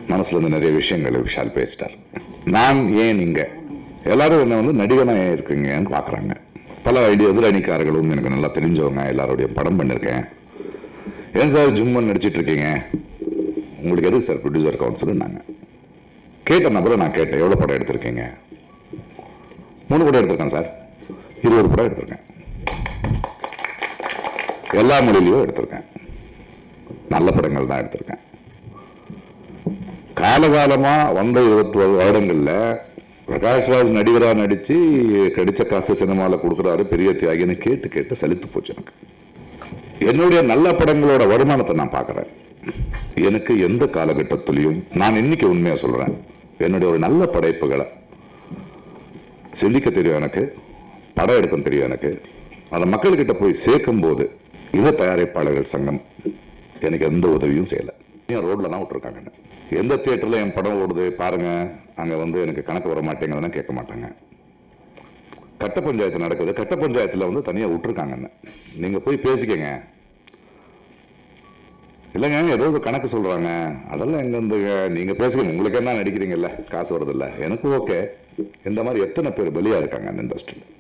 மனசுல இருந்து நிறைய விஷயங்கள் விஷால் பேசிட்டார் நான் ஏன் இங்க எல்லாரும் என்ன வந்து நடிகனா ஏன் இருக்கீங்கன்னு பாக்குறாங்க பல ஐடியா எதிரணிக்காரர்களும் எனக்கு நல்லா தெரிஞ்சவங்க எல்லாருடைய படம் பண்ணிருக்கேன் ஏன் சார் ஜும்மன் நடிச்சிட்டு இருக்கீங்க உங்களுக்கு எது சார் ப்ரொடியூசர் கவுன்சில் நாங்க கேட்ட நபரை நான் கேட்டேன் எவ்வளவு படம் எடுத்திருக்கீங்க மூணு படம் எடுத்திருக்கேன் சார் இருபது படம் எடுத்திருக்கேன் எல்லா மொழியிலையும் எடுத்திருக்கேன் நல்ல படங்கள் தான் எடுத்திருக்கேன் காலகாலமா வந்த இருபத்தி ஒரு வருடங்கள்ல பிரகாஷ்ராஜ் நடிகரா நடிச்சு கடிச்ச காசு சினிமால கொடுக்குறாரு பெரிய தியாகின்னு கேட்டு கேட்டு சலித்து போச்சு எனக்கு என்னுடைய நல்ல படங்களோட வருமானத்தை நான் பார்க்கறேன் எனக்கு எந்த காலகட்டத்திலையும் நான் இன்னைக்கு உண்மையா சொல்றேன் என்னுடைய ஒரு நல்ல படைப்புகளை சிந்திக்க தெரியும் எனக்கு படம் எடுக்கும் தெரியும் எனக்கு அதை மக்கள்கிட்ட போய் சேர்க்கும் போது இத தயாரிப்பாளர்கள் சங்கம் எனக்கு எந்த உதவியும் செய்யல ஏன் ரோட்ல தான் விட்டுருக்காங்க என்ன. எந்த தியேட்டர்ல என் படம் ஓடுது பாருங்க அங்க வந்து எனக்கு கணக்கு வர மாட்டேங்குதுன்னு கேட்க மாட்டாங்க கட்ட பஞ்சாயத்து நடக்குது கட்ட பஞ்சாயத்துல வந்து தனியா விட்டுருக்காங்க என்ன. நீங்க போய் பேசிக்கங்க இல்லைங்க ஏதோ ஒரு கணக்கு சொல்றாங்க அதெல்லாம் எங்க இருந்துங்க நீங்க பேசுங்க உங்களுக்கு என்ன நடிக்கிறீங்கல்ல காசு வருது இல்ல எனக்கு ஓகே இந்த மாதிரி எத்தனை பேர் பலியா இருக்காங்க அந்த இண்டஸ்ட்ரியில்